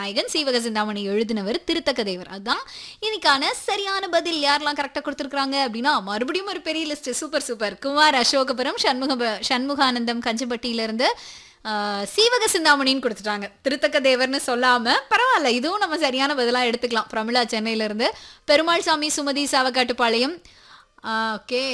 நாயகன் சீவக சிந்தாமணி எழுதினவர் திருத்தக்க தேவர் அதுதான் இன்னைக்கான சரியான பதில் யாரெல்லாம் கரெக்டாக கொடுத்துருக்காங்க அப்படின்னா மறுபடியும் ஒரு பெரிய list super super Kumar Ashokapuram Shanmuga Shanmuganandam கஞ்சப்பட்டியிலிருந்து ஆஹ், சீவக சிந்தாமணின்னு கொடுத்துட்டாங்க திருத்தக்க தேவர்னு சொல்லாம பரவாயில்ல இதுவும் நம்ம சரியான பதிலா எடுத்துக்கலாம் பிரமிளா சென்னையில இருந்து பெருமாள் சாமி சுமதி சாவக்காட்டுப்பாளையம் ஓகே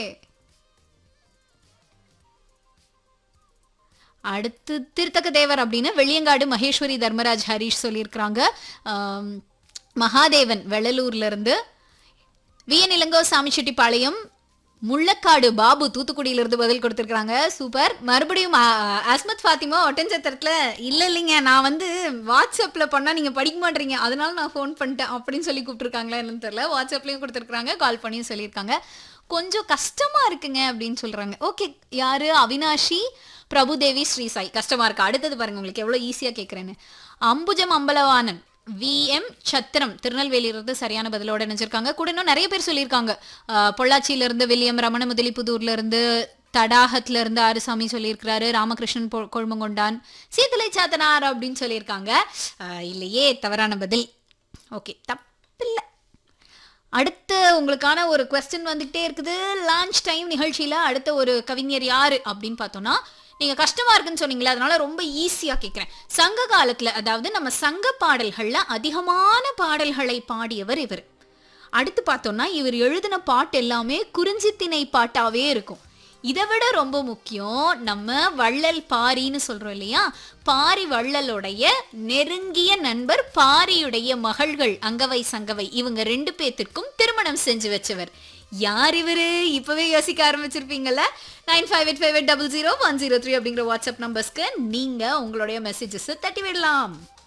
அடுத்து திருத்தக்க தேவர் அப்படின்னு வெள்ளியங்காடு மகேஸ்வரி தர்மராஜ் ஹரிஷ் சொல்லியிருக்கிறாங்க ஆம், மகாதேவன் வெள்ளலூர்ல இருந்து விஎன் இளங்கோ சாமிச்செட்டிப்பாளையம் முள்ளக்காடு பாபு தூத்துக்குடியில இருந்து பதில் கொடுத்துருக்காங்க சூப்பர் மறுபடியும் ஆ, அஸ்மத் ஃபாத்திமா ஒட்டஞ்சத்திரத்துல இல்ல இல்லைங்க நான் வந்து வாட்ஸ்அப்ல பண்ணா நீங்க படிக்க மாட்டீங்க அதனால நான் ஃபோன் பண்ணிட்டேன் அப்படின்னு சொல்லி கூப்பிட்டுருக்காங்களா என்னன்னு தெரியல வாட்ஸ்அப்லயும் கொடுத்துருக்காங்க கால் பண்ணியும் சொல்லியிருக்காங்க கொஞ்சம் கஷ்டமா இருக்குங்க அப்படின்னு சொல்றாங்க ஓகே யாரு அவினாஷி பிரபுதேவி ஸ்ரீசாய் கஷ்டமா இருக்கு அடுத்தது பாருங்க உங்களுக்கு எவ்வளவு ஈஸியா கேக்குறேன்னு அம்புஜம் அம்பலவாணன் விஎம் சத்திரம் திருநெல்வேலியிலிருந்து சரியான பதிலோட நினைச்சிருக்காங்க கூட இன்னும் நிறைய பேர் சொல்லியிருக்காங்க அஹ், பொள்ளாச்சியில இருந்து வில்லியம் ரமண முதலிப்புதூர்ல இருந்து தடாகத்துல இருந்து ஆறுசாமி சொல்லியிருக்கிறாரு ராமகிருஷ்ணன் பொ- கொழுமங்கொண்டான் சீத்தலை சாத்தனார் அப்படின்னு சொல்லியிருக்காங்க அஹ், இல்லையே தவறான பதில் ஓகே தப்பில்லை அடுத்து உங்களுக்கான ஒரு கொஸ்டின் வந்துகிட்டே இருக்குது லான்ச் டைம் நிகழ்ச்சியில அடுத்த ஒரு கவிஞர் யாரு அப்படின்னு பார்த்தோம்னா நீங்க கஷ்டமா இருக்குன்னு சொன்னீங்களே அதனால ரொம்ப ஈஸியா கேட்கிறேன் சங்க காலத்துல அதாவது நம்ம சங்க பாடல்கள்ல அதிகமான பாடல்களை பாடியவர் இவர் அடுத்து பார்த்தோம்னா இவர் எழுதின பாட்டு எல்லாமே குறிஞ்சித்திணை பாட்டாவே இருக்கும் இதை விட ரொம்ப முக்கியம் நம்ம வள்ளல் பாரின்னு சொல்றோம் இல்லையா பாரி வள்ளலுடைய நெருங்கிய நண்பர் பாரியுடைய மகள்கள் அங்கவை சங்கவை இவங்க ரெண்டு பேத்திற்கும் திருமணம் செஞ்சு வச்சவர் யார் இவரு இப்பவே யோசிக்க ஆரம்பிச்சிருப்பீங்கல்ல nine five eight five eight double zero one zero three அப்படிங்கிற வாட்ஸ்அப் நம்பர்ஸ்க்கு நீங்க உங்களுடைய மெசேஜஸ் தட்டி விடலாம்